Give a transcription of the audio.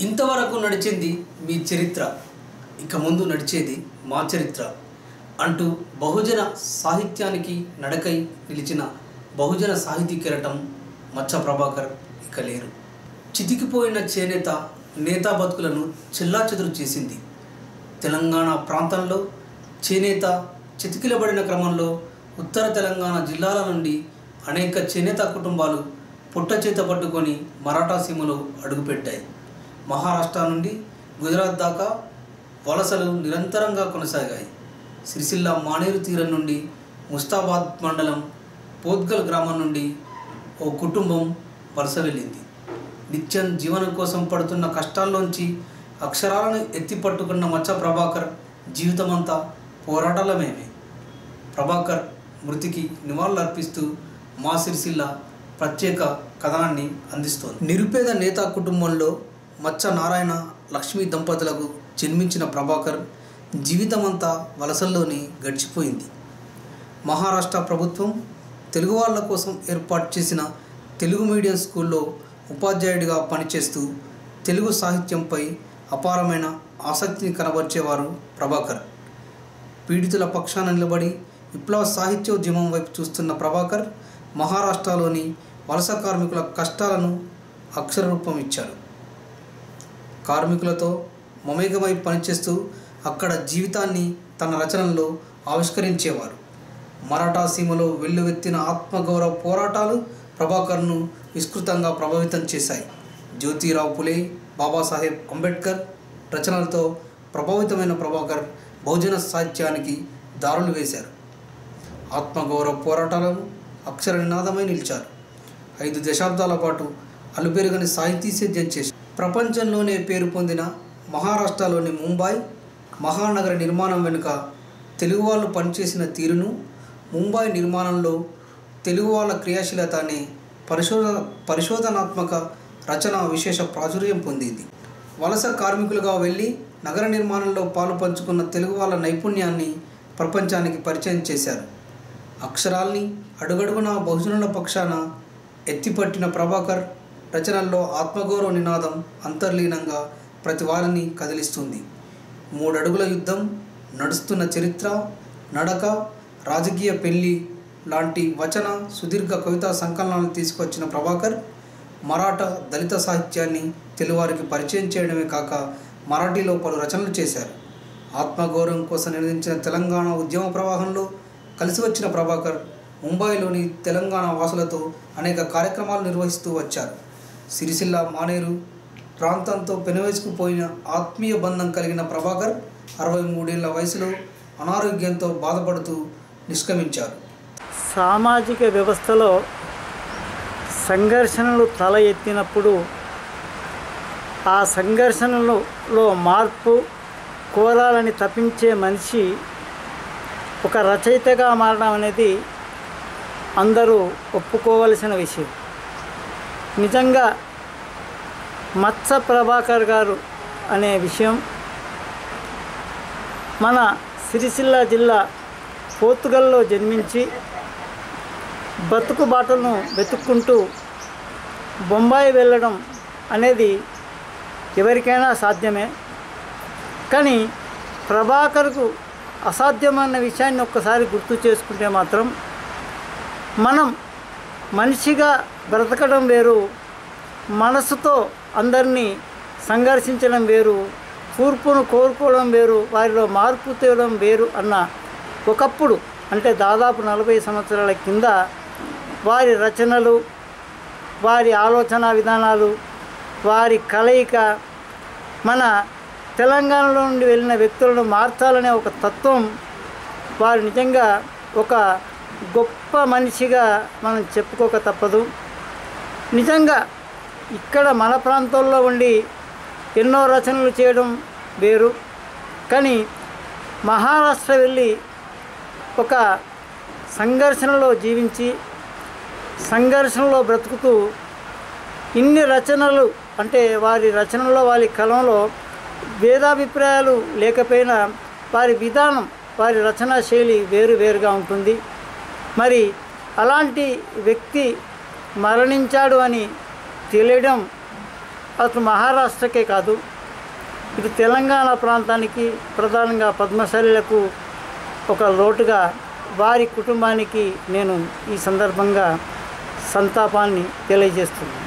ఇంతవరకు నడిచింది మీ చరిత్ర ఇక ముందు నడిచేది మా చరిత్ర అంటూ బహుజన సాహిత్యానికి నడకై నిలిచిన బహుజన సాహితీ కిరటం మచ్చ ప్రభాకర్ ఇక లేరు చితికిపోయిన చేనేత నేతా బతుకులను చెల్లాచెదురు చేసింది తెలంగాణ ప్రాంతంలో చేనేత చితికిలబడిన క్రమంలో ఉత్తర తెలంగాణ జిల్లాల నుండి అనేక చేనేత కుటుంబాలు పుట్ట చేత పట్టుకొని మరాఠా సీమలో అడుగుపెట్టాయి మహారాష్ట్ర నుండి గుజరాత్ దాకా వలసలు నిరంతరంగా కొనసాగాయి సిరిసిల్ల మానేరు తీరం నుండి ముస్తాబాద్ మండలం పోద్గల్ గ్రామం నుండి ఓ కుటుంబం వలస వెళ్ళింది నిత్యం జీవనం కోసం పడుతున్న కష్టాల్లోంచి అక్షరాలను ఎత్తి పట్టుకున్న మచ్చ ప్రభాకర్ జీవితమంతా పోరాటాలమేమే ప్రభాకర్ మృతికి నివాళులర్పిస్తూ మా సిరిసిల్ల ప్రత్యేక కథనాన్ని అందిస్తోంది నిరుపేద నేత కుటుంబంలో మచ్చ నారాయణ లక్ష్మీ దంపతులకు జన్మించిన ప్రభాకర్ జీవితమంతా వలసల్లోనే గడిచిపోయింది మహారాష్ట్ర ప్రభుత్వం తెలుగు వాళ్ళ కోసం ఏర్పాటు చేసిన తెలుగు మీడియం స్కూల్లో ఉపాధ్యాయుడిగా పనిచేస్తూ తెలుగు సాహిత్యంపై అపారమైన ఆసక్తిని కనబర్చేవారు ప్రభాకర్ పీడితుల పక్షాన నిలబడి విప్లవ సాహిత్యోద్యమం వైపు చూస్తున్న ప్రభాకర్ మహారాష్ట్రలోని వలస కార్మికుల కష్టాలను అక్షరరూపం ఇచ్చాడు కార్మికులతో మమేకమై పనిచేస్తూ అక్కడ జీవితాన్ని తన రచనల్లో ఆవిష్కరించేవారు మరాఠా సీమలో వెల్లువెత్తిన ఆత్మగౌరవ పోరాటాలు ప్రభాకర్ను విస్తృతంగా ప్రభావితం చేశాయి జ్యోతిరావు పులే బాబాసాహెబ్ అంబేద్కర్ రచనలతో ప్రభావితమైన ప్రభాకర్ బహుజన సాహిత్యానికి దారులు వేశారు ఆత్మగౌరవ పోరాటాలను అక్షర నినాదమై నిలిచారు ఐదు దశాబ్దాల పాటు అలుపెరుగని సాహితీ సేద్యం చేసి ప్రపంచంలోనే పేరు పొందిన మహారాష్ట్రలోని ముంబాయి మహానగర నిర్మాణం వెనుక తెలుగు వాళ్ళు పనిచేసిన తీరును ముంబాయి నిర్మాణంలో తెలుగు వాళ్ళ క్రియాశీలత అనే పరిశోధ పరిశోధనాత్మక రచన విశేష ప్రాచుర్యం పొందింది వలస కార్మికులుగా వెళ్ళి నగర నిర్మాణంలో పాలు పంచుకున్న తెలుగు వాళ్ళ నైపుణ్యాన్ని ప్రపంచానికి పరిచయం చేశారు అక్షరాల్ని అడుగడుగున బహుజనుల పక్షాన ఎత్తిపట్టిన ప్రభాకర్ రచనల్లో ఆత్మగౌరవ నినాదం అంతర్లీనంగా ప్రతి వారిని కదిలిస్తుంది మూడడుగుల యుద్ధం నడుస్తున్న చరిత్ర నడక రాజకీయ పెళ్లి లాంటి వచన సుదీర్ఘ కవితా సంకలనాలు తీసుకొచ్చిన ప్రభాకర్ మరాఠా దళిత సాహిత్యాన్ని తెలుగువారికి పరిచయం చేయడమే కాక మరాఠీలో పలు రచనలు చేశారు ఆత్మగౌరవం కోసం నిర్వహించిన తెలంగాణ ఉద్యమ ప్రవాహంలో కలిసి వచ్చిన ప్రభాకర్ ముంబైలోని తెలంగాణ వాసులతో అనేక కార్యక్రమాలు నిర్వహిస్తూ వచ్చారు సిరిసిల్ల మానేరు ప్రాంతంతో పెనవేసుకుపోయిన ఆత్మీయ బంధం కలిగిన ప్రభాకర్ అరవై మూడేళ్ల వయసులో అనారోగ్యంతో బాధపడుతూ నిష్క్రమించారు సామాజిక వ్యవస్థలో సంఘర్షణలు తల ఎత్తినప్పుడు ఆ సంఘర్షణలలో మార్పు కోరాలని తప్పించే మనిషి ఒక రచయితగా మారడం అనేది అందరూ ఒప్పుకోవలసిన విషయం నిజంగా మత్స ప్రభాకర్ గారు అనే విషయం మన సిరిసిల్ల జిల్లా పోతుగల్లో జన్మించి బతుకు బాటలను వెతుక్కుంటూ బొంబాయి వెళ్ళడం అనేది ఎవరికైనా సాధ్యమే కానీ ప్రభాకర్కు అసాధ్యమైన విషయాన్ని ఒక్కసారి గుర్తు చేసుకుంటే మాత్రం మనం మనిషిగా బ్రతకడం వేరు మనసుతో అందరినీ సంఘర్షించడం వేరు కూర్పును కోరుకోవడం వేరు వారిలో మార్పు తేవడం వేరు అన్న ఒకప్పుడు అంటే దాదాపు నలభై సంవత్సరాల కింద వారి రచనలు వారి ఆలోచన విధానాలు వారి కలయిక మన తెలంగాణలో నుండి వెళ్ళిన వ్యక్తులను మార్చాలనే ఒక తత్వం వారు నిజంగా ఒక గొప్ప మనిషిగా మనం చెప్పుకోక తప్పదు నిజంగా ఇక్కడ మన ప్రాంతంలో ఉండి ఎన్నో రచనలు చేయడం వేరు కానీ మహారాష్ట్ర వెళ్ళి ఒక సంఘర్షణలో జీవించి సంఘర్షణలో బ్రతుకుతూ ఇన్ని రచనలు అంటే వారి రచనలో వారి కలంలో భేదాభిప్రాయాలు లేకపోయినా వారి విధానం వారి రచనా శైలి వేరు వేరుగా ఉంటుంది మరి అలాంటి వ్యక్తి మరణించాడు అని తెలియడం అటు మహారాష్ట్రకే కాదు ఇటు తెలంగాణ ప్రాంతానికి ప్రధానంగా పద్మశాలిలకు ఒక లోటుగా వారి కుటుంబానికి నేను ఈ సందర్భంగా సంతాపాన్ని తెలియజేస్తున్నాను